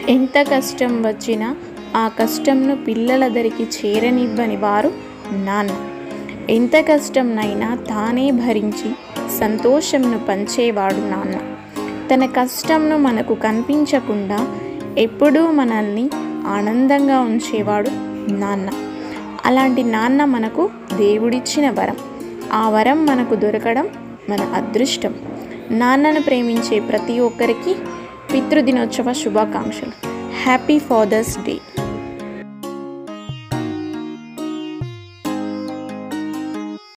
ఎంత కష్టం వచ్చినా ఆ కష్టంను పిల్లల దరికి చేరనివ్వని వారు నాన్న ఎంత కష్టంనైనా తానే భరించి సంతోషంను పంచేవాడు నాన్న తన కష్టంను మనకు కనిపించకుండా ఎప్పుడూ మనల్ని ఆనందంగా ఉంచేవాడు నాన్న అలాంటి నాన్న మనకు దేవుడిచ్చిన వరం ఆ వరం మనకు దొరకడం మన అదృష్టం నాన్నను ప్రేమించే ప్రతి ఒక్కరికి పితృదినోత్సవ శుభాకాంక్షలు హ్యాపీ ఫాదర్స్ డే